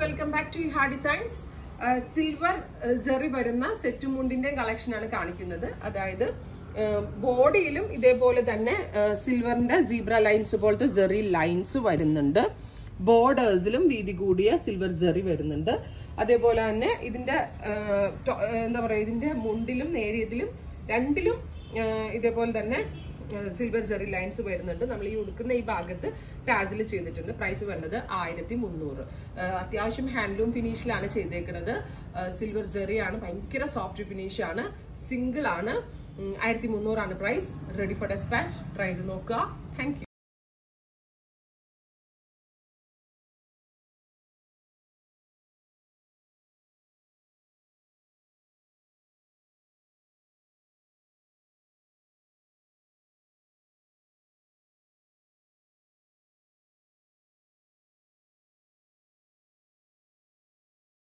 welcome back to ഹാ designs silver zari വരുന്ന set മുണ്ടിന്റെ കളക്ഷൻ ആണ് കാണിക്കുന്നത് അതായത് ബോഡിയിലും ഇതേപോലെ തന്നെ സിൽവറിന്റെ സീബ്ര ലൈൻസ് പോലത്തെ ജെറി ലൈൻസ് വരുന്നുണ്ട് ബോർഡേഴ്സിലും വീതി കൂടിയ സിൽവർ ജെറി വരുന്നുണ്ട് അതേപോലെ തന്നെ ഇതിന്റെ ആ, ടോ- ആ, എന്താ പറയുക ഇതിന്റെ മുണ്ടിലും നേരിയതിലും രണ്ടിലും ആ, ഇതേപോലെ തന്നെ സിൽവർ ജെറി ലൈൻസ് വരുന്നുണ്ട് നമ്മൾ ഈ ഉടുക്കുന്ന ഈ ഭാഗത്ത് ടാസിൽ ചെയ്തിട്ടുണ്ട് പ്രൈസ് വരുന്നത് ആയിരത്തി മുന്നൂറ് അത്യാവശ്യം ഹാൻഡ്ലൂം ഫിനിഷിലാണ് ചെയ്തേക്കുന്നത് സിൽവർ ജെറി ആണ് ഭയങ്കര സോഫ്റ്റ് ഫിനിഷ് ആണ് സിംഗിൾ ആണ് ആയിരത്തി മുന്നൂറാണ് price ready for despatch try ചെയ്ത് നോക്കുക താങ്ക്